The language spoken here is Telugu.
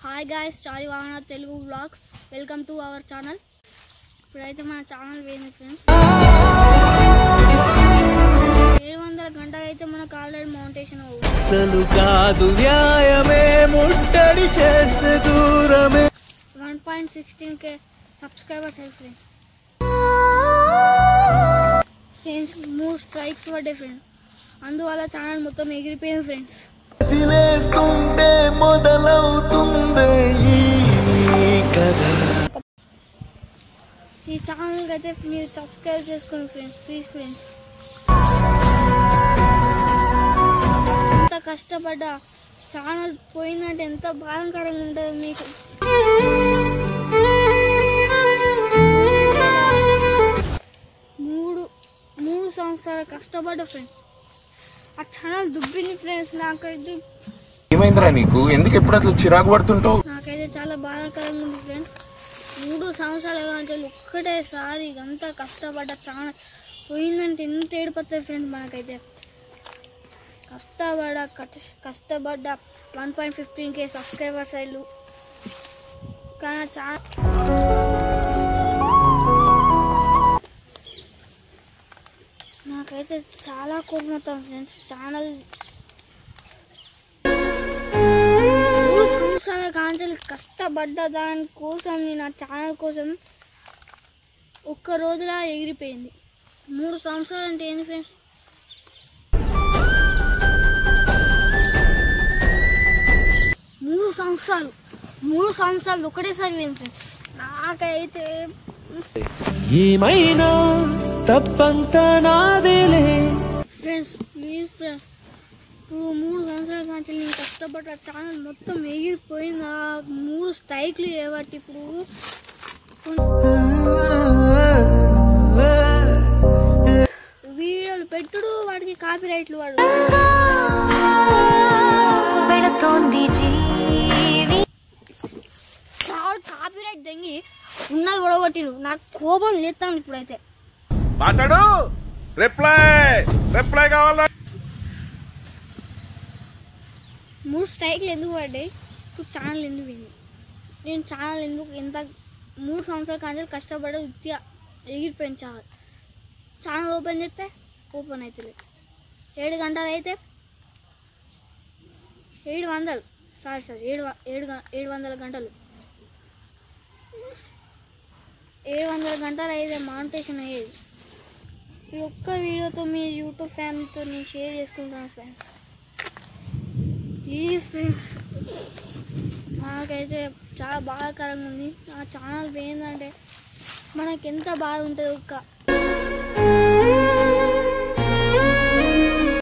హాయ్ గాయస్ చారి వాహన Telugu blogs welcome to our channel ఇప్పుడైతే మన ఛానల్ పోయింది ఫ్రెండ్స్ ఏడు వందల గంటలు అయితే మనకు ఆల్రెడీ మౌంటేషన్ అవుతుంది అసలు కాదు న్యాయమే ముట్టడి చేసే దూరమే one point sixteen K subscribers అయ్యి ఫ్రెండ్స్ ఫ్రెండ్స్ మూడు స్ట్రైక్స్ పడ్డాయి ఫ్రెండ్స్ అందువల్ల ఛానల్ మొత్తం ఎగిరిపోయింది ఫ్రెండ్స్ వదిలేస్తుంటే మొదలవుతుంది ఈ కథ ఈ ఛానల్కి అయితే మీరు సబ్స్క్రైబ్ చేసుకోండి ఫ్రెండ్స్ ప్లీజ్ ఫ్రెండ్స్ ఎంత కష్టపడ్డా ఛానల్ పోయిందంటే ఎంత బాధాకరంగా ఉంటుంది మీకు మూడు మూడు సంవత్సరాలు కష్టపడ్డ ఫ్రెండ్స్ ఆ ఛానల్ దుబ్బింది ఫ్రెండ్స్ నాకైతే ఏమైందిరా నీకు ఎందుకు ఎప్పుడు అట్లా చిరాకు పడుతుంటావు నాకైతే చాలా బాధాకరంగా ఉంది ఫ్రెండ్స్ మూడు సంవత్సరాల నుంచి ఒక్కటేసారి అంతా కష్టపడ్డ చాలా పోయిందంటే ఎంత ఏడిపోతుంది ఫ్రెండ్స్ మనకైతే కష్టపడ కట- కష్టపడ్డ one point fifteen K subscribers అయ్యారు కానీ చాలా నాకైతే చాలా కోపం అవుతాం ఫ్రెండ్స్ ఛానల్ మూడు సంవత్సరాల కాంచెలు కష్టపడ్డ దాని కోసం నేను ఆ ఛానల్ కోసం ఒక్క రోజులా ఎగిరిపోయింది మూడు సంవత్సరాలు అంటే ఏంది ఫ్రెండ్స్ మూడు సంవత్సరాలు మూడు సంవత్సరాలు ఒకటేసారి పోయింది ఫ్రెండ్స్ నాకైతే ఏమైనా తప్పంతా నాదేలే ఫ్రెండ్స్ ప్లీజ్ ఫ్రెండ్స్ ఇప్పుడు మూడు సంవత్సరాల కాంచెలు నేను కష్టపడ్డ ఛానల్ మొత్తం ఎగిరిపోయింది ఆ మూడు స్ట్రైక్లు ఏవట్టి ఇప్పుడు వీడియోలు పెట్టుడు వాడికి కాపీ రైట్లు వాడు వెళుతోంది జీవి వాడు కాపీ రైట్ దెంగి ఉన్నది ఒడగొట్టిండు నాకు కోపం లేస్తాను ఇప్పుడైతే మాట్లాడు రిప్లై రిప్లై కావాలా మూడు స్ట్రైక్లు ఎందుకు పడ్డాయి ఇప్పుడు ఛానల్ ఎందుకు పోయింది నేను ఛానల్ ఎందుకు ఎంత మూడు సంవత్సరాల కాంచెలు కష్టపడి ఉత్తిగా ఎగిరిపోయింది ఛానల్ ఛానల్ ఓపెన్ చేస్తే ఓపెన్ అవుతలేదు ఏడు గంటలు అయితే ఏడు వందలు సారీ సారీ ఏడు వ- ఏడు గ- ఏడు వందల గంటలు ఏడు వందల గంటలు అయితే మానిటేషన్ అయ్యేది ఈ ఒక్క వీడియోతో మీ యూట్యూబ్ ఫ్యామిలీతో నేను షేర్ చేసుకుంటాను ఫ్రెండ్స్ ప్లీజ్ ఫ్రెండ్స్ నాకైతే చాలా బాధాకరంగా ఉంది నా ఛానల్ పోయిందంటే మనకి ఎంత బాధ ఉంటుంది ఒక్క